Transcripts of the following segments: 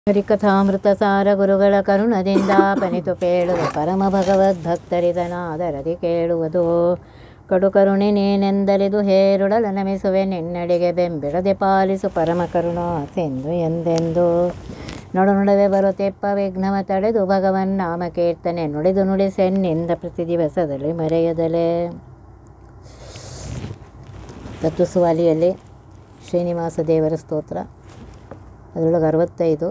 ಹರಿಕಥಾಮೃತ ಸಾರ ಗುರುಗಳ ಕರುಣದಿಂದ ಪನಿತು ಕೇಳುವ ಪರಮ ಭಗವದ್ಭಕ್ತರಿದನಾದರದಿ ಕೇಳುವುದು ಕಡು ಕರುಣೆ ನೀನೆಂದರಿದು ಹೇರುಡಲ ನಮಿಸುವೆ ನಿನ್ನಡೆಗೆ ಬೆಂಬಿಡದೆ ಪಾಲಿಸು ಪರಮ ಕರುಣಾಸೆಂದು ಎಂದೆಂದು ನಡು ನಡುವೆ ಬರುತ್ತೆಪ್ಪ ವಿಘ್ನವ ತಡೆದು ಭಗವನ್ ನಾಮ ಕೀರ್ತನೆ ನುಡಿದು ನುಡಿಸೆನ್ನಿಂದ ಪ್ರತಿ ದಿವಸದಲ್ಲಿ ಮರೆಯದಲೆ ತತ್ವಸುವಾಲಿಯಲ್ಲಿ ಶ್ರೀನಿವಾಸ ದೇವರ ಸ್ತೋತ್ರ ಅದರೊಳಗೆ ಅರವತ್ತೈದು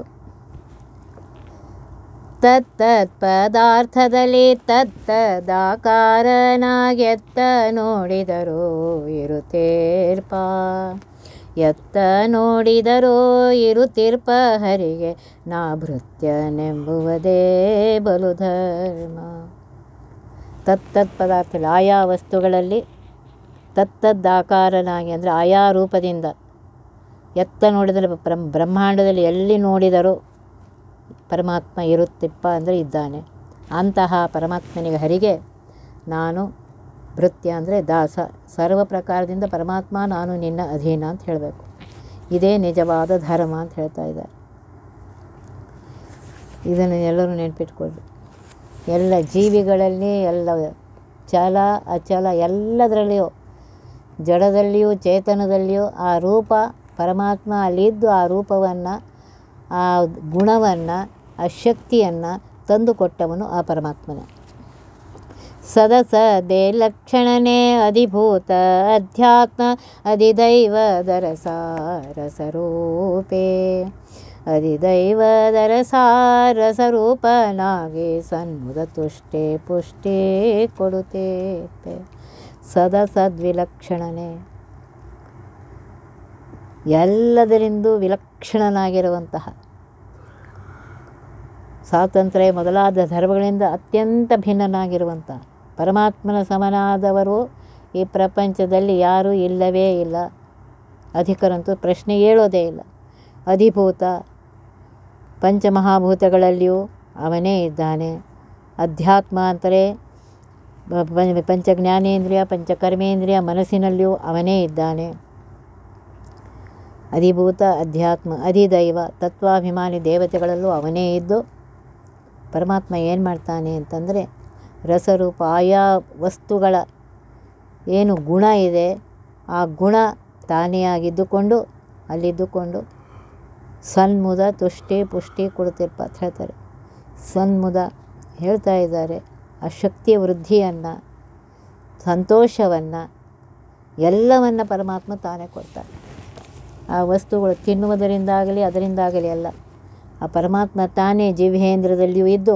ತತ್ತತ್ ಪದಾರ್ಥದಲ್ಲಿ ತತ್ತದಾಕಾರನಾಗೆತ್ತ ನೋಡಿದರೂ ಇರುತ್ತೇರ್ಪ ಎತ್ತ ನೋಡಿದರೂ ಇರುತ್ತಿರ್ಪ ಹರಿಗೆ ನಾ ಭೃತ್ಯನೆಂಬುವುದೇ ಬಲು ಧರ್ಮ ತತ್ತತ್ ಪದಾರ್ಥ ಆಯಾ ವಸ್ತುಗಳಲ್ಲಿ ತತ್ತದ್ದಾಕಾರನಾಗಿ ಅಂದರೆ ಆಯಾ ರೂಪದಿಂದ ಎತ್ತ ನೋಡಿದರೆ ಬ್ರಹ್ಮ ಬ್ರಹ್ಮಾಂಡದಲ್ಲಿ ಎಲ್ಲಿ ನೋಡಿದರೂ ಪರಮಾತ್ಮ ಇರುತ್ತಿಪ್ಪ ಅಂದರೆ ಇದ್ದಾನೆ ಅಂತಹ ಪರಮಾತ್ಮನಿಗೆ ಹರಿಗೆ ನಾನು ಭೃತ್ಯ ಅಂದರೆ ದಾಸ ಸರ್ವ ಪ್ರಕಾರದಿಂದ ಪರಮಾತ್ಮ ನಾನು ನಿನ್ನ ಅಧೀನ ಅಂತ ಹೇಳಬೇಕು ಇದೇ ನಿಜವಾದ ಧರ್ಮ ಅಂತ ಹೇಳ್ತಾ ಇದ್ದಾರೆ ಇದನ್ನು ಎಲ್ಲರೂ ನೆನ್ಪಿಟ್ಕೊಳ್ಳಿ ಎಲ್ಲ ಜೀವಿಗಳಲ್ಲಿ ಎಲ್ಲ ಚಲ ಅಚಲ ಎಲ್ಲದರಲ್ಲಿಯೂ ಜಡದಲ್ಲಿಯೂ ಚೇತನದಲ್ಲಿಯೂ ಆ ರೂಪ ಪರಮಾತ್ಮ ಅಲ್ಲಿದ್ದು ಆ ರೂಪವನ್ನು ಆ ಗುಣವನ್ನು ಆ ಶಕ್ತಿಯನ್ನು ತಂದುಕೊಟ್ಟವನು ಆ ಪರಮಾತ್ಮನೇ ಸದಸದೆ ಲಕ್ಷಣನೇ ಅಧಿಭೂತ ಅಧ್ಯಾತ್ಮ ಅಧಿದೈವದರ ಸಾರಸರೂಪೇ ಅಧಿದೈವದರ ಸಾರಸರೂಪನಾಗಿ ಸನ್ಮುದ ತುಷ್ಟೇ ಪುಷ್ಟಿ ಕೊಡುತ್ತೇpe ಸದಸದ್ವಿಲಕ್ಷಣನೇ ಎಲ್ಲದರಿಂದೂ ವಿಲಕ್ಷಣನಾಗಿರುವಂತಹ ಸ್ವಾತಂತ್ರ್ಯ ಮೊದಲಾದ ಧರ್ಮಗಳಿಂದ ಅತ್ಯಂತ ಭಿನ್ನನಾಗಿರುವಂಥ ಪರಮಾತ್ಮನ ಸಮನಾದವರು ಈ ಪ್ರಪಂಚದಲ್ಲಿ ಯಾರೂ ಇಲ್ಲವೇ ಇಲ್ಲ ಅಧಿಕರಂತೂ ಪ್ರಶ್ನೆ ಹೇಳೋದೇ ಇಲ್ಲ ಅಧಿಭೂತ ಪಂಚಮಹಾಭೂತಗಳಲ್ಲಿಯೂ ಅವನೇ ಇದ್ದಾನೆ ಅಧ್ಯಾತ್ಮ ಅಂತಲೇ ಪಂಚ ಜ್ಞಾನೇಂದ್ರಿಯ ಪಂಚಕರ್ಮೇಂದ್ರಿಯ ಮನಸ್ಸಿನಲ್ಲಿಯೂ ಅವನೇ ಇದ್ದಾನೆ ಅಧಿಭೂತ ಅಧ್ಯಾತ್ಮ ಅಧಿದೈವ ತತ್ವಾಭಿಮಾನಿ ದೇವತೆಗಳಲ್ಲೂ ಅವನೇ ಇದ್ದು ಪರಮಾತ್ಮ ಏನು ಮಾಡ್ತಾನೆ ಅಂತಂದರೆ ರಸರೂಪ ಆಯಾ ವಸ್ತುಗಳ ಏನು ಗುಣ ಇದೆ ಆ ಗುಣ ತಾನೇ ಆಗಿದ್ದುಕೊಂಡು ಅಲ್ಲಿದ್ದುಕೊಂಡು ಸನ್ಮುದ ತುಷ್ಟಿ ಪುಷ್ಟಿ ಕೊಡ್ತಿರ್ಪ ಅಂತ ಹೇಳ್ತಾರೆ ಸನ್ಮುದ ಹೇಳ್ತಾ ಇದ್ದಾರೆ ಆ ಶಕ್ತಿಯ ವೃದ್ಧಿಯನ್ನು ಸಂತೋಷವನ್ನು ಎಲ್ಲವನ್ನು ಪರಮಾತ್ಮ ತಾನೇ ಕೊಡ್ತಾನೆ ಆ ವಸ್ತುಗಳು ತಿನ್ನುವುದರಿಂದಾಗಲಿ ಅದರಿಂದಾಗಲಿ ಅಲ್ಲ ಆ ಪರಮಾತ್ಮ ತಾನೇ ಜಿಹ್ವೇಂದ್ರದಲ್ಲಿಯೂ ಇದ್ದು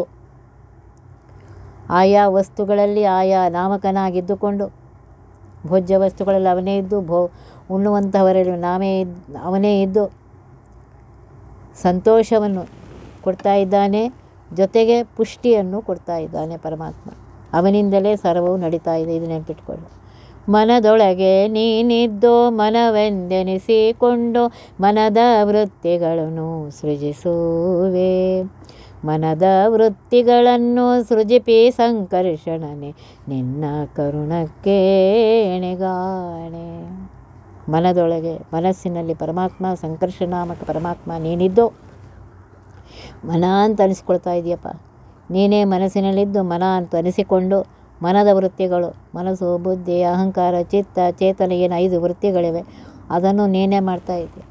ಆಯಾ ವಸ್ತುಗಳಲ್ಲಿ ಆಯಾ ನಾಮಕನಾಗಿದ್ದುಕೊಂಡು ಭೋಜ್ಯ ವಸ್ತುಗಳಲ್ಲಿ ಅವನೇ ಇದ್ದು ಭೋ ಉಣ್ಣುವಂಥವರಲ್ಲಿ ನಾವೇ ಇದ್ದು ಅವನೇ ಇದ್ದು ಸಂತೋಷವನ್ನು ಕೊಡ್ತಾ ಇದ್ದಾನೆ ಜೊತೆಗೆ ಪುಷ್ಟಿಯನ್ನು ಕೊಡ್ತಾ ಇದ್ದಾನೆ ಪರಮಾತ್ಮ ಅವನಿಂದಲೇ ಸರ್ವವು ನಡೀತಾ ಇದೆ ಇದು ನೆನಪಿಟ್ಕೊಳ್ಳಿ ಮನದೊಳಗೆ ನೀನಿದ್ದು ಮನವೆಂದೆನಿಸಿಕೊಂಡು ಮನದ ವೃತ್ತಿಗಳನ್ನು ಸೃಜಿಸುವೆ ಮನದ ವೃತ್ತಿಗಳನ್ನು ಸೃಜಿಪಿ ಸಂಕರ್ಷಣನೆ ನಿನ್ನ ಕರುಣಕ್ಕೆ ಎಣೆಗಾಣೆ ಮನದೊಳಗೆ ಮನಸ್ಸಿನಲ್ಲಿ ಪರಮಾತ್ಮ ಸಂಕರ್ಷನಾಮಕ ಪರಮಾತ್ಮ ನೀನಿದ್ದು ಮನ ಅಂತ ಅನಿಸ್ಕೊಳ್ತಾ ಇದೆಯಪ್ಪ ನೀನೇ ಮನಸ್ಸಿನಲ್ಲಿದ್ದು ಮನ ಅಂತ ಅನಿಸಿಕೊಂಡು ಮನದ ವೃತ್ತಿಗಳು ಮನಸ್ಸು ಬುದ್ಧಿ ಅಹಂಕಾರ ಚಿತ್ತ ಚೇತನ ಏನು ಐದು ವೃತ್ತಿಗಳಿವೆ ಅದನ್ನು ನೀನೇ ಮಾಡ್ತಾ ಇದೆಯಾ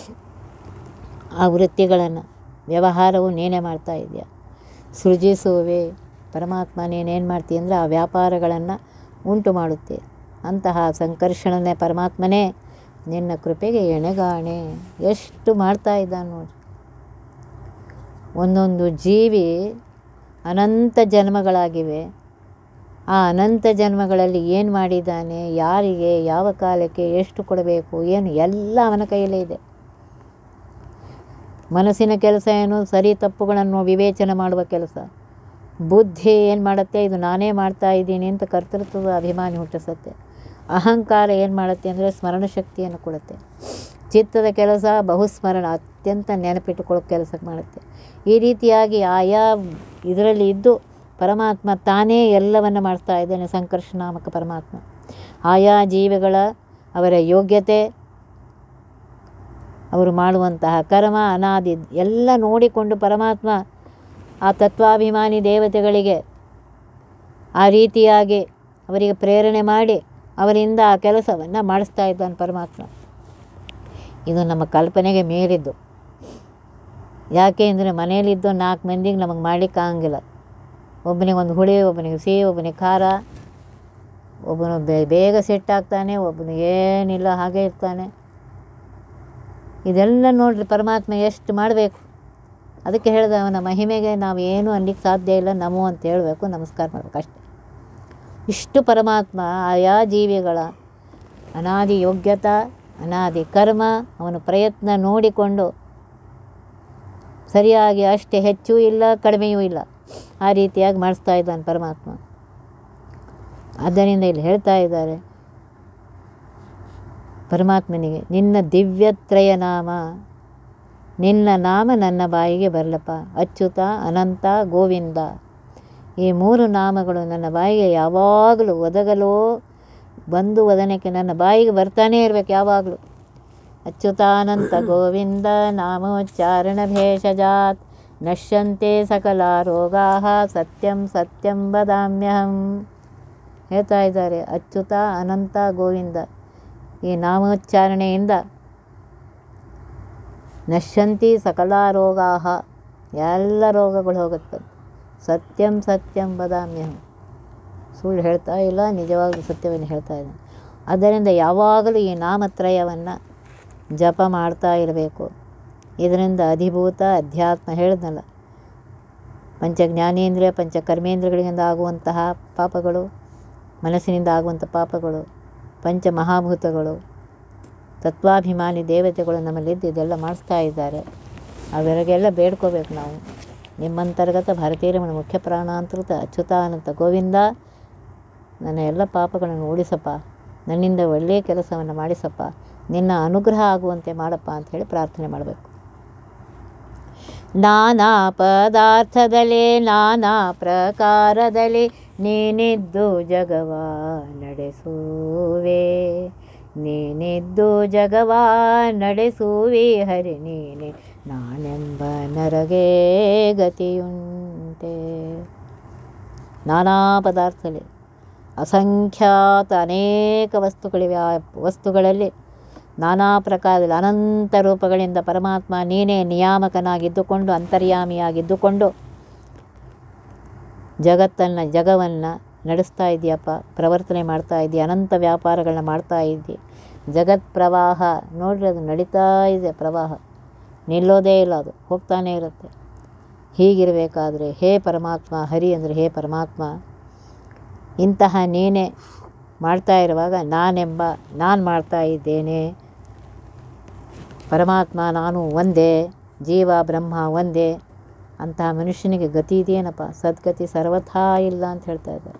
ಆ ವೃತ್ತಿಗಳನ್ನು ವ್ಯವಹಾರವು ನೀನೇ ಮಾಡ್ತಾ ಇದೆಯಾ ಸೃಜಿಸುವೆ ಪರಮಾತ್ಮ ನೀನೇನು ಮಾಡ್ತೀಯ ಅಂದರೆ ಆ ವ್ಯಾಪಾರಗಳನ್ನು ಉಂಟು ಮಾಡುತ್ತೆ ಅಂತಹ ಸಂಕರ್ಷಣನೇ ಪರಮಾತ್ಮನೇ ನಿನ್ನ ಕೃಪೆಗೆ ಎಣೆಗಾಣೆ ಎಷ್ಟು ಮಾಡ್ತಾ ಇದ್ದಾನೆ ನೋಡಿ ಒಂದೊಂದು ಜೀವಿ ಅನಂತ ಜನ್ಮಗಳಾಗಿವೆ ಆ ಅನಂತ ಜನ್ಮಗಳಲ್ಲಿ ಏನು ಮಾಡಿದ್ದಾನೆ ಯಾರಿಗೆ ಯಾವ ಕಾಲಕ್ಕೆ ಎಷ್ಟು ಕೊಡಬೇಕು ಏನು ಎಲ್ಲ ಅವನ ಕೈಯಲ್ಲೇ ಇದೆ ಮನಸ್ಸಿನ ಕೆಲಸ ಏನು ಸರಿ ತಪ್ಪುಗಳನ್ನು ವಿವೇಚನೆ ಮಾಡುವ ಕೆಲಸ ಬುದ್ಧಿ ಏನು ಮಾಡುತ್ತೆ ಇದು ನಾನೇ ಮಾಡ್ತಾ ಇದ್ದೀನಿ ಅಂತ ಕರ್ತೃತ್ವದ ಅಭಿಮಾನಿ ಹುಟ್ಟಿಸುತ್ತೆ ಅಹಂಕಾರ ಏನು ಮಾಡುತ್ತೆ ಅಂದರೆ ಸ್ಮರಣ ಶಕ್ತಿಯನ್ನು ಕೊಡುತ್ತೆ ಚಿತ್ತದ ಕೆಲಸ ಬಹುಸ್ಮರಣ ಅತ್ಯಂತ ನೆನಪಿಟ್ಟುಕೊಳ್ಳೋ ಕೆಲಸ ಮಾಡುತ್ತೆ ಈ ರೀತಿಯಾಗಿ ಆಯಾ ಇದರಲ್ಲಿ ಇದ್ದು ಪರಮಾತ್ಮ ತಾನೇ ಎಲ್ಲವನ್ನು ಮಾಡ್ತಾ ಇದ್ದಾನೆ ಸಂಕರ್ಷನಾಮಕ ಪರಮಾತ್ಮ ಆಯಾ ಜೀವಿಗಳ ಅವರ ಯೋಗ್ಯತೆ ಅವರು ಮಾಡುವಂತಹ ಕರ್ಮ ಅನಾದಿ ಎಲ್ಲ ನೋಡಿಕೊಂಡು ಪರಮಾತ್ಮ ಆ ತತ್ವಾಭಿಮಾನಿ ದೇವತೆಗಳಿಗೆ ಆ ರೀತಿಯಾಗಿ ಅವರಿಗೆ ಪ್ರೇರಣೆ ಮಾಡಿ ಅವರಿಂದ ಆ ಕೆಲಸವನ್ನು ಮಾಡಿಸ್ತಾ ಇದ್ದಾನೆ ಪರಮಾತ್ಮ ಇದು ನಮ್ಮ ಕಲ್ಪನೆಗೆ ಮೀರಿದ್ದು ಯಾಕೆ ಅಂದರೆ ಮನೆಯಲ್ಲಿದ್ದು ನಾಲ್ಕು ಮಂದಿಗೆ ನಮಗೆ ಮಾಡ್ಲಿಕ್ಕೆ ಆಗಂಗಿಲ್ಲ ಒಬ್ಬನಿಗೆ ಒಂದು ಹುಳಿ ಒಬ್ಬನಿಗೆ ಸಿಹಿ ಒಬ್ಬನಿಗೆ ಖಾರ ಒಬ್ಬನು ಬೇ ಬೇಗ ಸೆಟ್ ಆಗ್ತಾನೆ ಒಬ್ಬನು ಏನಿಲ್ಲ ಹಾಗೆ ಇರ್ತಾನೆ ಇದೆಲ್ಲ ನೋಡ್ರಿ ಪರಮಾತ್ಮ ಎಷ್ಟು ಮಾಡಬೇಕು ಅದಕ್ಕೆ ಹೇಳಿದ ಅವನ ಮಹಿಮೆಗೆ ನಾವು ಏನು ಅನ್ಲಿಕ್ಕೆ ಸಾಧ್ಯ ಇಲ್ಲ ನಮೋ ಅಂತ ಹೇಳಬೇಕು ನಮಸ್ಕಾರ ಮಾಡ್ಬೇಕು ಅಷ್ಟೆ ಇಷ್ಟು ಪರಮಾತ್ಮ ಆಯಾ ಜೀವಿಗಳ ಅನಾದಿ ಯೋಗ್ಯತಾ ಅನಾದಿ ಕರ್ಮ ಅವನ ಪ್ರಯತ್ನ ನೋಡಿಕೊಂಡು ಸರಿಯಾಗಿ ಅಷ್ಟೇ ಹೆಚ್ಚು ಇಲ್ಲ ಕಡಿಮೆಯೂ ಇಲ್ಲ ಆ ರೀತಿಯಾಗಿ ಮಾಡಿಸ್ತಾ ಇದ್ದಾನೆ ಪರಮಾತ್ಮ ಆದ್ದರಿಂದ ಇಲ್ಲಿ ಹೇಳ್ತಾ ಇದ್ದಾರೆ ಪರಮಾತ್ಮನಿಗೆ ನಿನ್ನ ದಿವ್ಯತ್ರಯ ನಾಮ ನಿನ್ನ ನಾಮ ನನ್ನ ಬಾಯಿಗೆ ಬರಲಪ್ಪ ಅಚ್ಯುತ ಅನಂತ ಗೋವಿಂದ ಈ ಮೂರು ನಾಮಗಳು ನನ್ನ ಬಾಯಿಗೆ ಯಾವಾಗಲೂ ಒದಗಲೋ ಬಂದು ಒದನಕ್ಕೆ ನನ್ನ ಬಾಯಿಗೆ ಬರ್ತಾನೇ ಇರಬೇಕು ಯಾವಾಗಲೂ ಅಚ್ಯುತಾನಂತ ಗೋವಿಂದ ನಾಮೋಚ್ಚಾರಣ ಭೇಷಜಾತ್ ನಶ್ಯಂತೆ ಸಕಲ ರೋಗಾ ಸತ್ಯಂ ಸತ್ಯಂ ವದಾಮ್ಯಹಂ ಹೇಳ್ತಾ ಇದ್ದಾರೆ ಅಚ್ಯುತ ಅನಂತ ಗೋವಿಂದ ಈ ನಾಮೋಚ್ಚಾರಣೆಯಿಂದ ನಶ್ಯಂತಿ ಸಕಲ ರೋಗಾ ಎಲ್ಲ ರೋಗಗಳು ಹೋಗುತ್ತೆ ಸತ್ಯಂ ಸತ್ಯಂ ವದಾಮ್ಯಹಂ ಸುಳ್ಳು ಹೇಳ್ತಾ ಇಲ್ಲ ನಿಜವಾಗ್ಲೂ ಸತ್ಯವನ್ನು ಹೇಳ್ತಾ ಇದ್ದಾನೆ ಆದ್ದರಿಂದ ಯಾವಾಗಲೂ ಈ ನಾಮತ್ರಯವನ್ನು ಜಪ ಮಾಡ್ತಾ ಇರಬೇಕು ಇದರಿಂದ ಅಧಿಭೂತ ಅಧ್ಯಾತ್ಮ ಹೇಳಿದ್ನಲ್ಲ ಪಂಚ ಜ್ಞಾನೇಂದ್ರಿಯ ಪಂಚ ಕರ್ಮೇಂದ್ರಿಯಗಳಿಂದ ಆಗುವಂತಹ ಪಾಪಗಳು ಮನಸ್ಸಿನಿಂದ ಆಗುವಂಥ ಪಾಪಗಳು ಪಂಚ ಮಹಾಭೂತಗಳು ತತ್ವಾಭಿಮಾನಿ ದೇವತೆಗಳು ನಮ್ಮಲ್ಲಿದ್ದು ಇದೆಲ್ಲ ಮಾಡಿಸ್ತಾ ಇದ್ದಾರೆ ಅವರಿಗೆಲ್ಲ ಬೇಡ್ಕೋಬೇಕು ನಾವು ನಿಮ್ಮಂತರ್ಗತ ಭಾರತೀಯರಮಣ ಮುಖ್ಯ ಪ್ರಾಣಾಂತೃತ ಅಚ್ಯುತಾನಂತ ಗೋವಿಂದ ನನ್ನ ಎಲ್ಲ ಪಾಪಗಳನ್ನು ಉಳಿಸಪ್ಪ ನನ್ನಿಂದ ಒಳ್ಳೆಯ ಕೆಲಸವನ್ನು ಮಾಡಿಸಪ್ಪ ನಿನ್ನ ಅನುಗ್ರಹ ಆಗುವಂತೆ ಮಾಡಪ್ಪ ಅಂತ ಹೇಳಿ ಪ್ರಾರ್ಥನೆ ಮಾಡಬೇಕು ನಾನಾ ಪದಾರ್ಥದಲ್ಲಿ ನಾನಾ ಪ್ರಕಾರದಲ್ಲಿ ನೀನಿದ್ದು ಜಗವ ನಡೆಸುವೆ ನೀನಿದ್ದು ಜಗವ ನಡೆಸುವಿ ಹರಿ ನೀನೆ ನಾನೆಂಬ ನರಗೆ ಗತಿಯುಂಟೆ ನಾನಾ ಪದಾರ್ಥದಲ್ಲಿ ಅಸಂಖ್ಯಾತ ಅನೇಕ ವಸ್ತುಗಳಿವೆ ಆ ವಸ್ತುಗಳಲ್ಲಿ ನಾನಾ ಪ್ರಕಾರದಲ್ಲಿ ಅನಂತ ರೂಪಗಳಿಂದ ಪರಮಾತ್ಮ ನೀನೇ ನಿಯಾಮಕನಾಗಿದ್ದುಕೊಂಡು ಅಂತರ್ಯಾಮಿಯಾಗಿದ್ದುಕೊಂಡು ಜಗತ್ತನ್ನು ಜಗವನ್ನು ನಡೆಸ್ತಾ ಇದೆಯಪ್ಪ ಪ್ರವರ್ತನೆ ಮಾಡ್ತಾ ಇದೆಯಾ ಅನಂತ ವ್ಯಾಪಾರಗಳನ್ನ ಮಾಡ್ತಾ ಇದ್ದಿ ಜಗತ್ ಪ್ರವಾಹ ನೋಡ್ರಿ ಅದು ನಡೀತಾ ಇದೆ ಪ್ರವಾಹ ನಿಲ್ಲೋದೇ ಇಲ್ಲ ಅದು ಹೋಗ್ತಾನೇ ಇರುತ್ತೆ ಹೀಗಿರಬೇಕಾದ್ರೆ ಹೇ ಪರಮಾತ್ಮ ಹರಿ ಅಂದರೆ ಹೇ ಪರಮಾತ್ಮ ಇಂತಹ ನೀನೇ ಮಾಡ್ತಾ ಇರುವಾಗ ನಾನೆಂಬ ನಾನು ಮಾಡ್ತಾ ಇದ್ದೇನೆ ಪರಮಾತ್ಮ ನಾನು ಒಂದೇ ಜೀವ ಬ್ರಹ್ಮ ಒಂದೇ ಅಂತಹ ಮನುಷ್ಯನಿಗೆ ಗತಿ ಇದೆಯೇನಪ್ಪ ಸದ್ಗತಿ ಸರ್ವಥಾ ಇಲ್ಲ ಅಂತ ಹೇಳ್ತಾ ಇದ್ದಾರೆ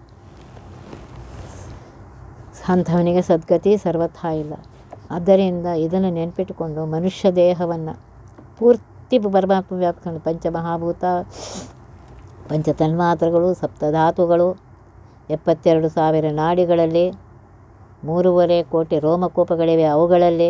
ಅಂಥವನಿಗೆ ಸದ್ಗತಿ ಸರ್ವಥಾ ಇಲ್ಲ ಆದ್ದರಿಂದ ಇದನ್ನು ನೆನಪಿಟ್ಟುಕೊಂಡು ಮನುಷ್ಯ ದೇಹವನ್ನು ಪೂರ್ತಿ ಪರಮಾತ್ಮ ವ್ಯಾಪ್ಕೊಂಡು ಪಂಚಮಹಾಭೂತ ಪಂಚತನ್ಮಾತ್ರಗಳು ಸಪ್ತಧಾತುಗಳು ಎಪ್ಪತ್ತೆರಡು ಸಾವಿರ ನಾಡಿಗಳಲ್ಲಿ ಮೂರುವರೆ ಕೋಟಿ ರೋಮಕೂಪಗಳಿವೆ ಅವುಗಳಲ್ಲಿ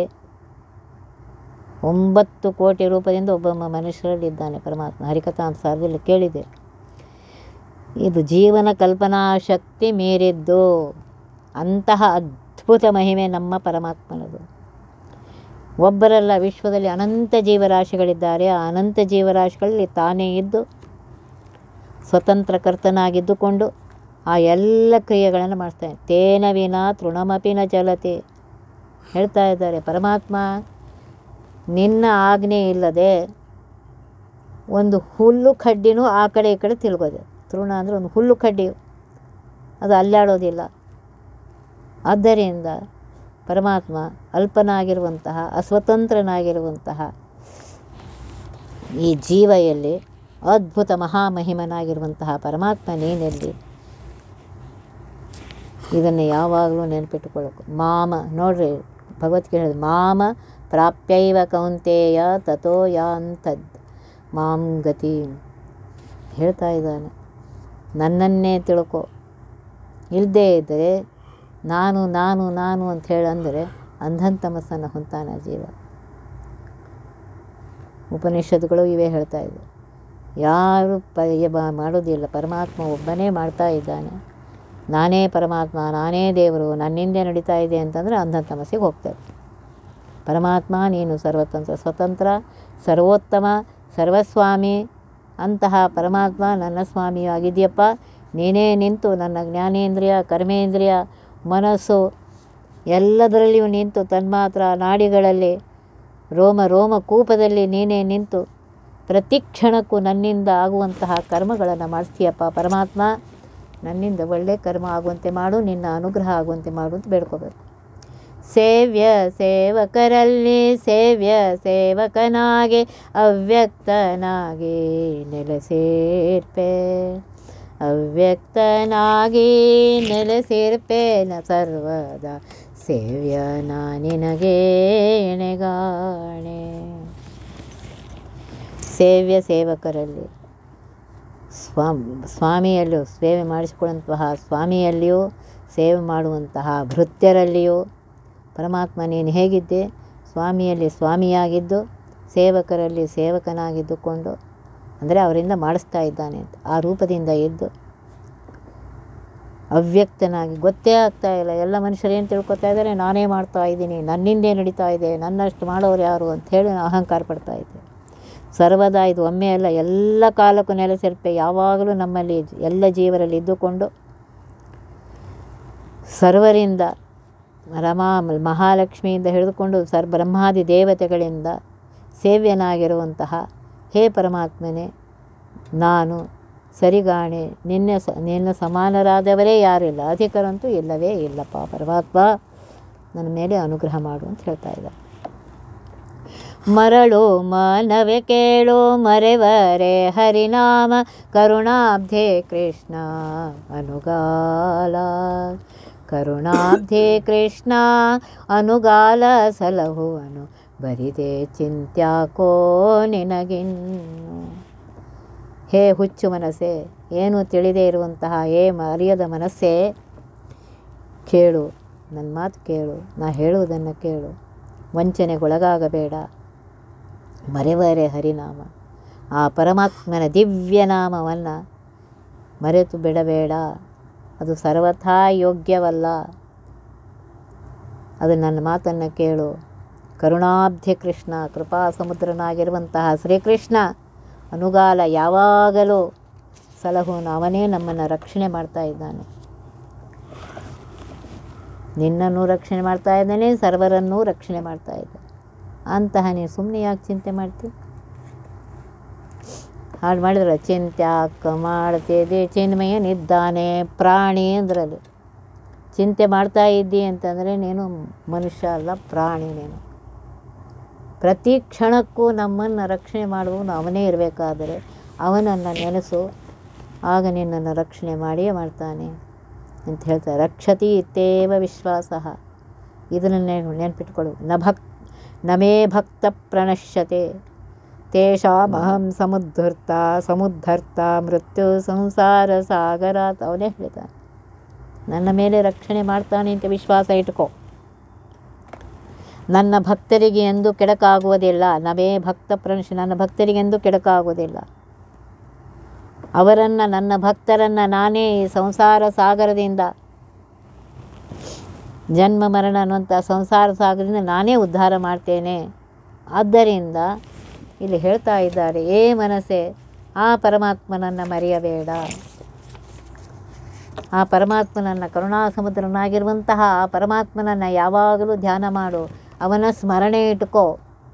ಒಂಬತ್ತು ಕೋಟಿ ರೂಪದಿಂದ ಒಬ್ಬ ಮನುಷ್ಯರಲ್ಲಿದ್ದಾನೆ ಪರಮಾತ್ಮ ಹರಿಕಥಾಂಸಾರದಲ್ಲಿ ಕೇಳಿದೆ ಇದು ಜೀವನ ಕಲ್ಪನಾ ಶಕ್ತಿ ಮೀರಿದ್ದು ಅಂತಹ ಅದ್ಭುತ ಮಹಿಮೆ ನಮ್ಮ ಪರಮಾತ್ಮನದು ಒಬ್ಬರಲ್ಲ ವಿಶ್ವದಲ್ಲಿ ಅನಂತ ಜೀವರಾಶಿಗಳಿದ್ದಾರೆ ಆ ಅನಂತ ಜೀವರಾಶಿಗಳಲ್ಲಿ ತಾನೇ ಇದ್ದು ಸ್ವತಂತ್ರ ಕರ್ತನಾಗಿದ್ದುಕೊಂಡು ಆ ಎಲ್ಲ ಕ್ರಿಯೆಗಳನ್ನು ಮಾಡ್ತಾನೆ ತೇನ ವಿನ ತೃಣಮಪಿನ ಚಲತೆ ಹೇಳ್ತಾ ಇದ್ದಾರೆ ಪರಮಾತ್ಮ ನಿನ್ನ ಆಜ್ಞೆ ಇಲ್ಲದೆ ಒಂದು ಹುಲ್ಲು ಕಡ್ಡಿನೂ ಆ ಕಡೆ ಈ ಕಡೆ ತಿರುಗೋದೆ ತೃಣ ಅಂದರೆ ಒಂದು ಹುಲ್ಲು ಕಡ್ಡಿ ಅದು ಅಲ್ಲಾಡೋದಿಲ್ಲ ಆದ್ದರಿಂದ ಪರಮಾತ್ಮ ಅಲ್ಪನಾಗಿರುವಂತಹ ಅಸ್ವತಂತ್ರನಾಗಿರುವಂತಹ ಈ ಜೀವ ಎಲ್ಲಿ ಅದ್ಭುತ ಮಹಾಮಹಿಮನಾಗಿರುವಂತಹ ಪರಮಾತ್ಮ ನೀನೆಲ್ಲಿ ಇದನ್ನು ಯಾವಾಗಲೂ ನೆನಪಿಟ್ಟುಕೊಳ್ಳಬೇಕು ಮಾಮ ನೋಡ್ರಿ ಭಗವದ್ಗೀತೆ ಹೇಳಿದ ಮಾಮ ಪ್ರಾಪ್ಯೈವ ಕೌಂತೆಯ ತಥೋ ಯಾಂತದ್ ಮಾಂ ಗತಿ ಹೇಳ್ತಾ ಇದ್ದಾನೆ ನನ್ನನ್ನೇ ತಿಳ್ಕೊ ಇಲ್ಲದೇ ಇದ್ದರೆ ನಾನು ನಾನು ನಾನು ಅಂತ ಹೇಳಿ ಅಂದರೆ ಅಂಧನ್ ತಮಸ್ಸನ್ನು ಹೊಂತಾನೆ ಜೀವ ಉಪನಿಷತ್ತುಗಳು ಇವೇ ಹೇಳ್ತಾ ಇದೆ ಯಾರು ಪ ಬ- ಮಾಡೋದಿಲ್ಲ ಪರಮಾತ್ಮ ಒಬ್ಬನೇ ಮಾಡ್ತಾ ಇದ್ದಾನೆ ನಾನೇ ಪರಮಾತ್ಮ ನಾನೇ ದೇವರು ನನ್ನಿಂದೆ ನಡೀತಾ ಇದೆ ಅಂತಂದರೆ ಅಂಧ ತಮಸ್ಸಿಗೆ ಹೋಗ್ತೇವೆ ಪರಮಾತ್ಮ ನೀನು ಸರ್ವತಂತ್ರ ಸ್ವತಂತ್ರ ಸರ್ವೋತ್ತಮ ಸರ್ವಸ್ವಾಮಿ ಅಂತಹ ಪರಮಾತ್ಮ ನನ್ನ ಸ್ವಾಮಿಯೂ ಆಗಿದೆಯಪ್ಪ ನೀನೇ ನಿಂತು ನನ್ನ ಜ್ಞಾನೇಂದ್ರಿಯ ಕರ್ಮೇಂದ್ರಿಯ ಮನಸ್ಸು ಎಲ್ಲದರಲ್ಲಿಯೂ ನಿಂತು ತನ್ಮಾತ್ರ ನಾಡಿಗಳಲ್ಲಿ ರೋಮ ರೋಮ ಕೂಪದಲ್ಲಿ ನೀನೇ ನಿಂತು ಪ್ರತಿ ಕ್ಷಣಕ್ಕೂ ನನ್ನಿಂದ ಆಗುವಂತಹ ಕರ್ಮಗಳನ್ನು ಮಾಡಿಸ್ತೀಯಪ್ಪ ಪರಮಾತ್ಮ ನನ್ನಿಂದ ಒಳ್ಳೆ ಕರ್ಮ ಆಗುವಂತೆ ಮಾಡು ನಿನ್ನ ಅನುಗ್ರಹ ಆಗುವಂತೆ ಮಾಡು ಅಂತ ಬೇಡ್ಕೋಬೇಕು ಸೇವ್ಯ ಸೇವಕರಲ್ಲಿ ಸೇವ್ಯ ಸೇವಕನಾಗೆ ಅವ್ಯಕ್ತನಾಗಿ ನೆಲೆಸೇರ್ಪೆ ಅವ್ಯಕ್ತನಾಗಿ ನೆಲೆಸಿರ್ಪೆ ನ ಸರ್ವದ ಸೇವ್ಯ ನಾ ನಿನಗೆ ಎಣೆಗಾಣೆ ಸೇವ್ಯ ಸೇವಕರಲ್ಲಿ ಸ್ವಾಮಿ ಸ್ವಾಮಿಯಲ್ಲಿಯೂ ಸೇವೆ ಮಾಡಿಸಿಕೊಳ್ಳುವಂತಹ ಸ್ವಾಮಿಯಲ್ಲಿಯೂ ಸೇವೆ ಮಾಡುವಂತಹ ಭೃತ್ಯರಲ್ಲಿಯೂ ಪರಮಾತ್ಮ ನೀನು ಹೇಗಿದ್ದೆ ಸ್ವಾಮಿಯಲ್ಲಿ ಸ್ವಾಮಿಯಾಗಿದ್ದು ಸೇವಕರಲ್ಲಿ ಸೇವಕನಾಗಿದ್ದುಕೊಂಡು ಅಂದರೆ ಅವರಿಂದ ಮಾಡಿಸ್ತಾ ಇದ್ದಾನೆ ಅಂತ ಆ ರೂಪದಿಂದ ಇದ್ದು ಅವ್ಯಕ್ತನಾಗಿ ಗೊತ್ತೇ ಆಗ್ತಾ ಇಲ್ಲ ಎಲ್ಲ ಮನುಷ್ಯರು ಏನು ತಿಳ್ಕೊತಾ ಇದ್ದಾರೆ ನಾನೇ ಮಾಡ್ತಾ ಇದ್ದೀನಿ ನನ್ನಿಂದೇ ನಡೀತಾ ಇದೆ ನನ್ನಷ್ಟು ಮಾಡೋರು ಯಾರು ಅಂತ ಹೇಳಿ ಅಹಂಕಾರ ಪಡ್ತಾ ಇದ್ದೆ ಸರ್ವದಾ ಇದು ಒಮ್ಮೆ ಅಲ್ಲ ಎಲ್ಲ ಕಾಲಕ್ಕೂ ನೆಲೆಸಿರ್ಪೆ ಯಾವಾಗಲೂ ನಮ್ಮಲ್ಲಿ ಎಲ್ಲ ಜೀವರಲ್ಲಿ ಇದ್ದುಕೊಂಡು ಸರ್ವರಿಂದ ರಮಾ ಮಹಾಲಕ್ಷ್ಮಿಯಿಂದ ಹಿಡಿದುಕೊಂಡು ಸರ್ ಬ್ರಹ್ಮಾದಿ ದೇವತೆಗಳಿಂದ ಸೇವ್ಯನಾಗಿರುವಂತಹ ಹೇ ಪರಮಾತ್ಮನೇ ನಾನು ಸರಿಗಾಣೆ ನಿನ್ನೆ ಸ ನಿನ್ನ ಸಮಾನರಾದವರೇ ಯಾರಿಲ್ಲ ಅಧಿಕರಂತೂ ಇಲ್ಲವೇ ಇಲ್ಲಪ್ಪ ಪರಮಾತ್ಮ ನನ್ನ ಮೇಲೆ ಅನುಗ್ರಹ ಮಾಡು ಅಂತ ಹೇಳ್ತಾ ಇದ್ದಾರೆ ಮರಳು ಮಾನವೆ ಕೇಳು ಮರೆವರೆ ಹರಿನಾಮ ಕರುಣಾಬ್ಧೆ ಕೃಷ್ಣ ಅನುಗಾಲ ಕರುಣಾಬ್ಧೆ ಕೃಷ್ಣ ಅನುಗಾಲ ಸಲಹುವನು ಬರಿದೆ ಚಿಂತ್ಯಾಕೋ ನಿನಗಿನ್ನು ಹೇ ಹುಚ್ಚು ಮನಸ್ಸೇ ಏನು ತಿಳಿದೇ ಇರುವಂತಹ ಹೇ ಅರಿಯದ ಮನಸ್ಸೇ ಕೇಳು ನನ್ನ ಮಾತು ಕೇಳು ನಾ ಹೇಳುವುದನ್ನು ಕೇಳು ವಂಚನೆಗೊಳಗಾಗಬೇಡ ಮರೆವರೆ ಹರಿನಾಮ ಆ ಪರಮಾತ್ಮನ ದಿವ್ಯ ನಾಮವನ್ನು ಮರೆತು ಬಿಡಬೇಡ ಅದು ಸರ್ವಥಾ ಯೋಗ್ಯವಲ್ಲ ಅದು ನನ್ನ ಮಾತನ್ನು ಕೇಳು ಕರುಣಾಬ್ಧಿ ಕೃಷ್ಣ ಕೃಪಾ ಸಮುದ್ರನಾಗಿರುವಂತಹ ಶ್ರೀಕೃಷ್ಣ ಅನುಗಾಲ ಯಾವಾಗಲೂ ಸಲಹುವನು ಅವನೇ ನಮ್ಮನ್ನು ರಕ್ಷಣೆ ಮಾಡ್ತಾ ಇದ್ದಾನೆ ನಿನ್ನನ್ನು ರಕ್ಷಣೆ ಮಾಡ್ತಾ ಇದ್ದಾನೆ ಸರ್ವರನ್ನೂ ರಕ್ಷಣೆ ಮಾಡ್ತಾ ಇದ್ದಾನೆ ಅಂತಹ ನೀನು ಸುಮ್ಮನೆ ಯಾಕೆ ಚಿಂತೆ ಮಾಡ್ತಿ ಹಾಡು ಮಾಡಿದ್ರೆ ಚಿಂತ್ಯಾಕ ಮಾಡ್ತಿದ್ದೆ ಚಿನ್ಮಯನಿದ್ದಾನೆ ಪ್ರಾಣಿ ಅಂದ್ರಲ್ಲಿ ಚಿಂತೆ ಮಾಡ್ತಾ ಇದ್ದಿ ಅಂತಂದರೆ ನೀನು ಮನುಷ್ಯ ಅಲ್ಲ ಪ್ರಾಣಿ ನೀನು ಪ್ರತಿ ಕ್ಷಣಕ್ಕೂ ನಮ್ಮನ್ನು ರಕ್ಷಣೆ ಮಾಡುವವನು ಅವನೇ ಇರಬೇಕಾದರೆ ಅವನನ್ನು ನೆನೆಸು ಆಗ ನಿನ್ನನ್ನು ರಕ್ಷಣೆ ಮಾಡಿಯೇ ಮಾಡ್ತಾನೆ ಅಂತ ಹೇಳ್ತಾರೆ ರಕ್ಷತಿ ಇತ್ತೇವ ವಿಶ್ವಾಸ ಇದನ್ನು ನೆನಪಿಟ್ಕೊಳ್ಳು ನ ಭಕ್ ನಮೇ ಭಕ್ತ ಪ್ರಣಶ್ಯತೆ ತೇಷಾಮಹಂ ಸಮುದ್ಧರ್ತ ಸಮುದ್ಧರ್ತ ಮೃತ್ಯು ಸಂಸಾರ ಸಾಗರಾತ್ ಅವನೇ ಹೇಳ್ತಾನೆ ನನ್ನ ಮೇಲೆ ರಕ್ಷಣೆ ಮಾಡ್ತಾನೆ ಅಂತ ವಿಶ್ವಾಸ ಇಟ್ಕೋ ನನ್ನ ಭಕ್ತರಿಗೆ ಎಂದು ಕೆಡಕಾಗುವುದಿಲ್ಲ ನವೇ ಭಕ್ತ ಪ್ರಣಶ ನನ್ನ ಭಕ್ತರಿಗೆ ಎಂದು ಕೆಡಕಾಗುವುದಿಲ್ಲ ಅವರನ್ನು ನನ್ನ ಭಕ್ತರನ್ನು ನಾನೇ ಈ ಸಂಸಾರ ಸಾಗರದಿಂದ ಜನ್ಮ ಮರಣ ಅನ್ನುವಂಥ ಸಂಸಾರ ಸಾಗರದಿಂದ ನಾನೇ ಉದ್ಧಾರ ಮಾಡ್ತೇನೆ ಆದ್ದರಿಂದ ಇಲ್ಲಿ ಹೇಳ್ತಾ ಇದ್ದಾರೆ ಏ ಮನಸ್ಸೆ ಆ ಪರಮಾತ್ಮನನ್ನು ಮರೆಯಬೇಡ ಆ ಪರಮಾತ್ಮನನ್ನು ಕರುಣಾ ಸಮುದ್ರನಾಗಿರುವಂತಹ ಆ ಪರಮಾತ್ಮನನ್ನು ಯಾವಾಗಲೂ ಧ್ಯಾನ ಮಾಡು ಅವನ ಸ್ಮರಣೆ ಇಟ್ಕೋ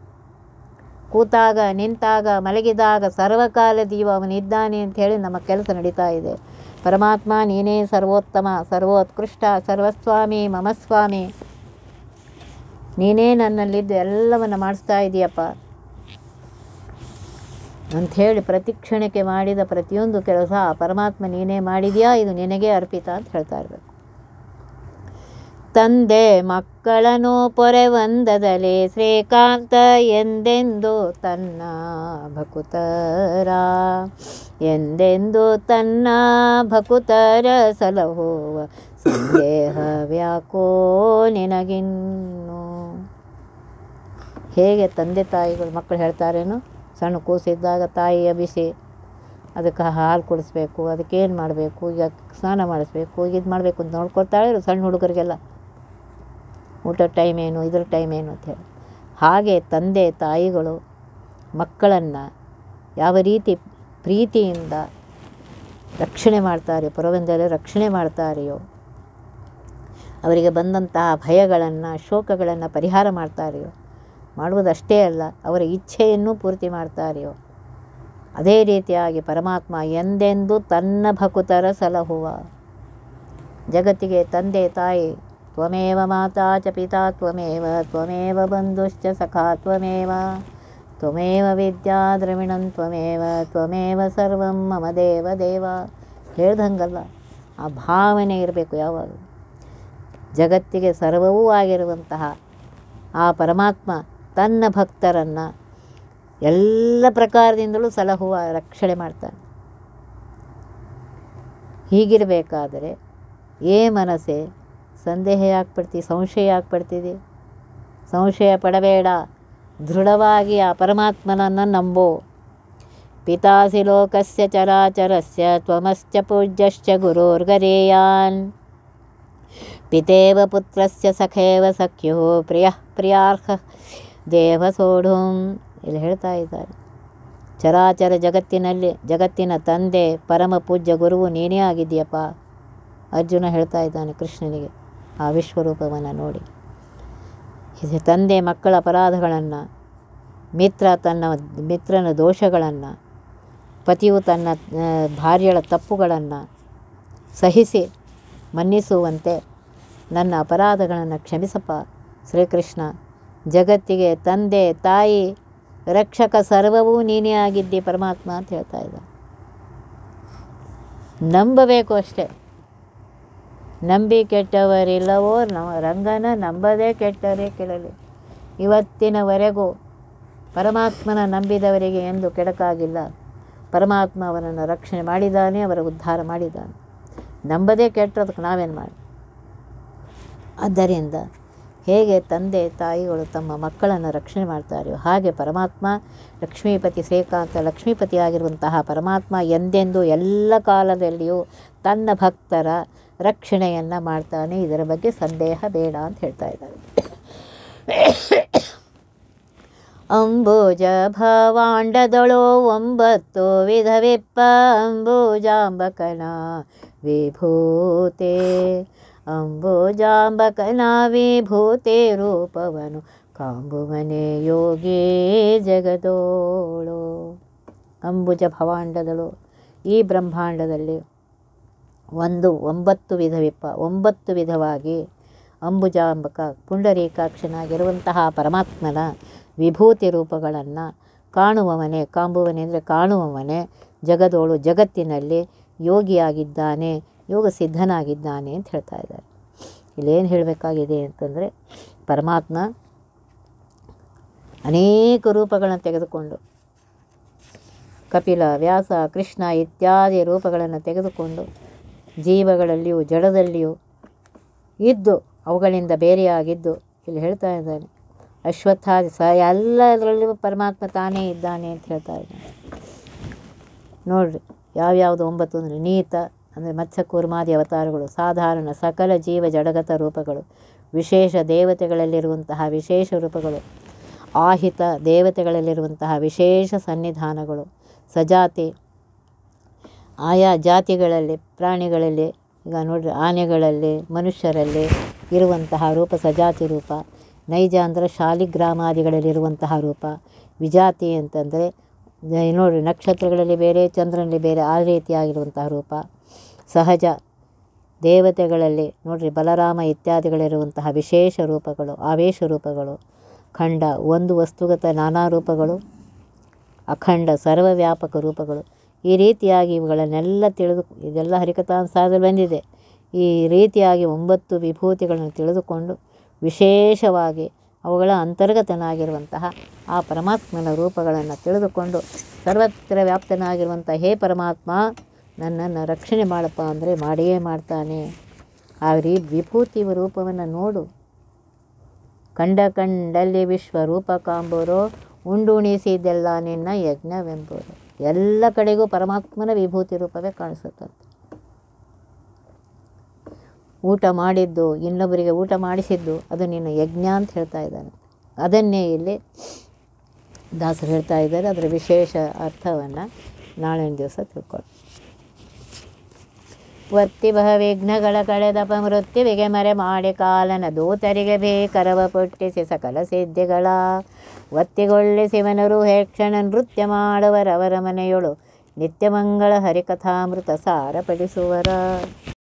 ಕೂತಾಗ ನಿಂತಾಗ ಮಲಗಿದಾಗ ಸರ್ವಕಾಲದೀವ ಅವನಿದ್ದಾನೆ ಅಂತ ಹೇಳಿ ನಮ್ಮ ಕೆಲಸ ನಡೀತಾ ಇದೆ ಪರಮಾತ್ಮ ನೀನೇ ಸರ್ವೋತ್ತಮ ಸರ್ವೋತ್ಕೃಷ್ಟ ಸರ್ವಸ್ವಾಮಿ ಮಮ ಸ್ವಾಮಿ ನೀನೇ ನನ್ನಲ್ಲಿದ್ದು ಎಲ್ಲವನ್ನು ಮಾಡಿಸ್ತಾ ಇದೆಯಪ್ಪ ಅಂಥೇಳಿ ಪ್ರತಿ ಕ್ಷಣಕ್ಕೆ ಮಾಡಿದ ಪ್ರತಿಯೊಂದು ಕೆಲಸ ಆ ಪರಮಾತ್ಮ ನೀನೇ ಮಾಡಿದೆಯಾ ಇದು ನಿನಗೆ ಅರ್ಪಿತ ಅಂತ ಹೇಳ್ತಾ ಇರಬೇಕು ತಂದೆ ಮಕ್ಕಳನ್ನು ಪೊರೆವಂದದಲ್ಲಿ ಶ್ರೀಕಾಂತ ಎಂದೆಂದು ತನ್ನ ಭಕುತರ ಎಂದೆಂದು ತನ್ನ ಭಕುತರ ಸಲಹುವ ಸಂದೇಹವ್ಯಾಕೋ ನಿನಗಿನ್ನು ಹೇಗೆ ತಂದೆ ತಾಯಿಗಳು ಮಕ್ಕಳು ಹೇಳ್ತಾರೇನು ಸಣ್ಣ ಕೂಸಿದ್ದಾಗ ತಾಯಿಯ ಬಿಸಿ ಅದಕ್ಕೆ ಹಾಲು ಕುಡಿಸ್ಬೇಕು ಅದಕ್ಕೆ ಏನು ಮಾಡಬೇಕು ಈಗ ಸ್ನಾನ ಮಾಡಿಸ್ಬೇಕು ಈಗ ಇದು ಮಾಡಬೇಕು ಅಂತ ನೋಡ್ಕೊಳ್ತಾಳೆ ಇರು ಸಣ್ಣ ಹುಡುಗರಿಗೆಲ್ಲ ಊಟದ ಟೈಮ್ ಏನು ಇದ್ರ ಟೈಮ್ ಏನು ಅಂಥೇಳಿ ಹಾಗೆ ತಂದೆ ತಾಯಿಗಳು ಮಕ್ಕಳನ್ನು ಯಾವ ರೀತಿ ಪ್ರೀತಿಯಿಂದ ರಕ್ಷಣೆ ಮಾಡ್ತಾರೆ ಪರವಂದಲ್ಲಿ ರಕ್ಷಣೆ ಮಾಡ್ತಾರೆಯೋ ಅವರಿಗೆ ಬಂದಂತಹ ಭಯಗಳನ್ನು ಶೋಕಗಳನ್ನು ಪರಿಹಾರ ಮಾಡ್ತಾರೆಯೋ ಮಾಡುವುದಷ್ಟೇ ಅಲ್ಲ ಅವರ ಇಚ್ಛೆಯನ್ನು ಪೂರ್ತಿ ಮಾಡ್ತಾರೆಯೋ ಅದೇ ರೀತಿಯಾಗಿ ಪರಮಾತ್ಮ ಎಂದೆಂದೂ ತನ್ನ ಭಕುತರ ಸಲಹುವ ಜಗತ್ತಿಗೆ ತಂದೆ ತಾಯಿ ತ್ವಮೇವ ಮಾತಾ ಚ ಪಿತಾ ತ್ವಮೇವ ತ್ವಮೇವ ಬಂಧುಶ್ಚ ಸಖಾ ತ್ವಮೇವ ತ್ವಮೇವ ವಿದ್ಯಾ ದ್ರವಿಣಂ ತ್ವಮೇವ ತ್ವಮೇವ ಸರ್ವಂ ಮಮ ದೇವ ದೇವ ಹೇಳ್ದಂಗಲ್ಲ ಆ ಭಾವನೆ ಇರಬೇಕು ಯಾವಾಗ ಜಗತ್ತಿಗೆ ಸರ್ವವೂ ಆಗಿರುವಂತಹ ಆ ಪರಮಾತ್ಮ ತನ್ನ ಭಕ್ತರನ್ನು ಎಲ್ಲ ಪ್ರಕಾರದಿಂದಲೂ ಸಲಹುವ ರಕ್ಷಣೆ ಮಾಡ್ತಾನೆ ಹೀಗಿರಬೇಕಾದರೆ ಏ ಮನಸ್ಸೆ ಸಂದೇಹ ಯಾಕೆ ಪಡ್ತಿ ಸಂಶಯ ಯಾಕೆ ಪಡ್ತಿದೆ ಸಂಶಯ ಪಡಬೇಡ ದೃಢವಾಗಿ ಆ ಪರಮಾತ್ಮನನ್ನು ನಂಬೋ ಪಿತಾಸಿ ಲೋಕಸ್ಯ ಚರಾಚರಸ್ಯ ತ್ವಮಶ್ಚ ಪೂಜ್ಯಶ್ಚ ಗುರೋರ್ಗರೇಯಾನ್ ಪಿತೇವ ಪುತ್ರಸ್ಯ ಸಖೇವ ಸಖ್ಯೋ ಪ್ರಿಯ ಪ್ರಿಯಾರ್ಹ ದೇವ ಸೋಢುಂ ಇಲ್ಲಿ ಹೇಳ್ತಾ ಇದ್ದಾರೆ ಚರಾಚರ ಜಗತ್ತಿನಲ್ಲಿ ಜಗತ್ತಿನ ತಂದೆ ಪರಮ ಪೂಜ್ಯ ಗುರುವು ನೀನೇ ಆಗಿದೆಯಪ್ಪ ಅರ್ಜುನ ಹೇಳ್ತಾ ಇದ್ದಾನೆ ಕೃಷ್ಣನಿಗೆ ಆ ವಿಶ್ವರೂಪವನ್ನು ನೋಡಿ ಇದು ತಂದೆ ಮಕ್ಕಳ ಅಪರಾಧಗಳನ್ನು ಮಿತ್ರ ತನ್ನ ಮಿತ್ರನ ದೋಷಗಳನ್ನು ಪತಿಯು ತನ್ನ ಆ, ಭಾರ್ಯಳ ತಪ್ಪುಗಳನ್ನು ಸಹಿಸಿ ಮನ್ನಿಸುವಂತೆ ನನ್ನ ಅಪರಾಧಗಳನ್ನು ಕ್ಷಮಿಸಪ್ಪ ಶ್ರೀಕೃಷ್ಣ ಜಗತ್ತಿಗೆ ತಂದೆ ತಾಯಿ ರಕ್ಷಕ ಸರ್ವವೂ ನೀನೇ ಆಗಿದ್ದಿ ಪರಮಾತ್ಮ ಅಂತ ಹೇಳ್ತಾ ಇದ್ದ ನಂಬಬೇಕು ಅಷ್ಟೇ ನಂಬಿ ಕೆಟ್ಟವರಿಲ್ಲವೋ ನ ರಂಗನ ನಂಬದೇ ಕೆಟ್ಟರೆ ಕೆಳಲಿ ಇವತ್ತಿನವರೆಗೂ ಪರಮಾತ್ಮನ ನಂಬಿದವರಿಗೆ ಎಂದು ಕೆಡಕಾಗಿಲ್ಲ ಪರಮಾತ್ಮ ಅವರನ್ನು ರಕ್ಷಣೆ ಮಾಡಿದ್ದಾನೆ ಅವರ ಉದ್ಧಾರ ಮಾಡಿದ್ದಾನೆ ನಂಬದೇ ಕೆಟ್ಟದಕ್ಕೆ ನಾವೇನು ಮಾಡಿ ಆದ್ದರಿಂದ ಹೇಗೆ ತಂದೆ ತಾಯಿಗಳು ತಮ್ಮ ಮಕ್ಕಳನ್ನು ರಕ್ಷಣೆ ಮಾಡ್ತಾರೆಯೋ ಹಾಗೆ ಪರಮಾತ್ಮ ಲಕ್ಷ್ಮೀಪತಿ ಶ್ರೀಕಾಂತ ಲಕ್ಷ್ಮೀಪತಿ ಆಗಿರುವಂತಹ ಪರಮಾತ್ಮ ಎಂದೆಂದೂ ಎಲ್ಲ ಕಾಲದಲ್ಲಿಯೂ ತನ್ನ ಭಕ್ತರ ರಕ್ಷಣೆಯನ್ನು ಮಾಡ್ತಾನೆ ಇದರ ಬಗ್ಗೆ ಸಂದೇಹ ಬೇಡ ಅಂತ ಹೇಳ್ತಾ ಇದ್ದಾರೆ ಅಂಬುಜ ಭವಾಂಡದೊಳೋ ಒಂಬತ್ತು ವಿಧವಿಪ್ಪ ಅಂಬುಜಾಂಬಕನ ವಿಭೂತೆ ಅಂಬುಜಾಂಬಕನ ವಿಭೂತೆ ರೂಪವನು ಕಾಂಬುವನೆ ಯೋಗಿ ಜಗದೋಳು ಅಂಬುಜ ಭವಾಂಡದಳು ಈ ಬ್ರಹ್ಮಾಂಡದಲ್ಲಿ ಒಂದು ಒಂಬತ್ತು ವಿಧವಿಪ್ಪ ಒಂಬತ್ತು ವಿಧವಾಗಿ ಅಂಬುಜಾಂಬಕ ಪುಂಡರೀಕಾಕ್ಷನಾಗಿರುವಂತಹ ಪರಮಾತ್ಮನ ವಿಭೂತಿ ರೂಪಗಳನ್ನು ಕಾಣುವವನೇ ಕಾಂಬುವನೇ ಅಂದರೆ ಕಾಣುವವನೇ ಜಗದೋಳು ಜಗತ್ತಿನಲ್ಲಿ ಯೋಗಿಯಾಗಿದ್ದಾನೆ ಯೋಗ ಸಿದ್ಧನಾಗಿದ್ದಾನೆ ಅಂತ ಹೇಳ್ತಾ ಇದ್ದಾರೆ ಇಲ್ಲೇನು ಹೇಳಬೇಕಾಗಿದೆ ಅಂತಂದರೆ ಪರಮಾತ್ಮ ಅನೇಕ ರೂಪಗಳನ್ನು ತೆಗೆದುಕೊಂಡು ಕಪಿಲ ವ್ಯಾಸ ಕೃಷ್ಣ ಇತ್ಯಾದಿ ರೂಪಗಳನ್ನು ತೆಗೆದುಕೊಂಡು ಜೀವಗಳಲ್ಲಿಯೂ ಜಡದಲ್ಲಿಯೂ ಇದ್ದು ಅವುಗಳಿಂದ ಬೇರೆಯಾಗಿದ್ದು ಇಲ್ಲಿ ಹೇಳ್ತಾ ಇದ್ದಾನೆ ಅಶ್ವತ್ಥಾದಿ ಸ ಎಲ್ಲದರಲ್ಲಿಯೂ ಪರಮಾತ್ಮ ತಾನೇ ಇದ್ದಾನೆ ಅಂತ ಹೇಳ್ತಾ ಇದ್ದಾನೆ ನೋಡ್ರಿ ಯಾವ್ಯಾವುದು ಒಂಬತ್ತು ಅಂದರೆ ನೀತ ಅಂದರೆ ಮತ್ಸ್ಯ ಕೂರ್ಮಾದಿ ಅವತಾರಗಳು ಸಾಧಾರಣ ಸಕಲ ಜೀವ ಜಡಗತ ರೂಪಗಳು ವಿಶೇಷ ದೇವತೆಗಳಲ್ಲಿರುವಂತಹ ವಿಶೇಷ ರೂಪಗಳು ಆಹಿತ ದೇವತೆಗಳಲ್ಲಿರುವಂತಹ ವಿಶೇಷ ಸನ್ನಿಧಾನಗಳು ಸಜಾತಿ ಆಯಾ ಜಾತಿಗಳಲ್ಲಿ ಪ್ರಾಣಿಗಳಲ್ಲಿ ಈಗ ನೋಡ್ರಿ ಆನೆಗಳಲ್ಲಿ ಮನುಷ್ಯರಲ್ಲಿ ಇರುವಂತಹ ರೂಪ ಸಜಾತಿ ರೂಪ ನೈಜ ಅಂದರೆ ಶಾಲಿಗ್ರಾಮಾದಿಗಳಲ್ಲಿರುವಂತಹ ರೂಪ ವಿಜಾತಿ ಅಂತಂದರೆ ನ- ನೋಡ್ರಿ ನಕ್ಷತ್ರಗಳಲ್ಲಿ ಬೇರೆ ಚಂದ್ರನಲ್ಲಿ ಬೇರೆ ಆ ರೀತಿಯಾಗಿರುವಂತಹ ರೂಪ ಸಹಜ ದೇವತೆಗಳಲ್ಲಿ ನೋಡ್ರಿ ಬಲರಾಮ ಇತ್ಯಾದಿಗಳಿರುವಂತಹ ವಿಶೇಷ ರೂಪಗಳು ಆವೇಶ ರೂಪಗಳು ಖಂಡ ಒಂದು ವಸ್ತುಗತ ನಾನಾ ರೂಪಗಳು ಅಖಂಡ ಸರ್ವವ್ಯಾಪಕ ರೂಪಗಳು ಈ ರೀತಿಯಾಗಿ ಇವುಗಳನ್ನೆಲ್ಲ ತಿಳಿದು ಇದೆಲ್ಲ ಹರಿಕಥಾಂಸಾರದಲ್ಲಿ ಬಂದಿದೆ ಈ ರೀತಿಯಾಗಿ ಒಂಬತ್ತು ವಿಭೂತಿಗಳನ್ನು ತಿಳಿದುಕೊಂಡು ವಿಶೇಷವಾಗಿ ಅವುಗಳ ಅಂತರ್ಗತನಾಗಿರುವಂತಹ ಆ ಪರಮಾತ್ಮನ ರೂಪಗಳನ್ನು ತಿಳಿದುಕೊಂಡು ಸರ್ವತ್ರ ವ್ಯಾಪ್ತನಾಗಿರುವಂಥ ಹೇ ಪರಮಾತ್ಮ ನನ್ನನ್ನು ರಕ್ಷಣೆ ಮಾಡಪ್ಪ ಅಂದರೆ ಮಾಡಿಯೇ ಮಾಡ್ತಾನೆ ಆ ರೀ ವಿಭೂತಿ ರೂಪವನ್ನು ನೋಡು ಕಂಡ ಕಂಡಲ್ಲಿ ವಿಶ್ವರೂಪ ಕಾಂಬೋರೋ ಉಂಡುಣಿಸಿದ್ದೆಲ್ಲ ನಿನ್ನ ಯಜ್ಞವೆಂಬುದು ಎಲ್ಲ ಕಡೆಗೂ ಪರಮಾತ್ಮನ ವಿಭೂತಿ ರೂಪವೇ ಕಾಣಿಸುತ್ತದೆ ಊಟ ಮಾಡಿದ್ದು ಇನ್ನೊಬ್ಬರಿಗೆ ಊಟ ಮಾಡಿಸಿದ್ದು ಅದು ನಿನ್ನ ಯಜ್ಞ ಅಂತ ಹೇಳ್ತಾ ಇದ್ದಾನೆ ಅದನ್ನೇ ಇಲ್ಲಿ ದಾಸರು ಹೇಳ್ತಾ ಇದ್ದಾರೆ ಅದರ ವಿಶೇಷ ಅರ್ಥವನ್ನು ನಾಳಿನ ದಿವಸ ತಿಳ್ಕೊಳ್ಳಿ ವರ್ತಿ ಬಹ ವಿಘ್ನಗಳ ಕಳೆದಪ ಮೃತ್ಯುವಿಗೆ ಮರೆ ಮಾಡಿ ಕಾಲನ ದೂತರಿಗೆ ಬೇಕರವ ಪುಟ್ಟಿಸಿ ಸಕಲ ಸಿದ್ಧಿಗಳ ಒತ್ತಿಗೊಳ್ಳಿಸಿವನರು ಹೇಕ್ಷಣ ನೃತ್ಯ ಮಾಡುವರವರ ಮನೆಯೊಳು ನಿತ್ಯಮಂಗಳ ಹರಿಕಥಾಮೃತ ಸಾರಪಡಿಸುವರ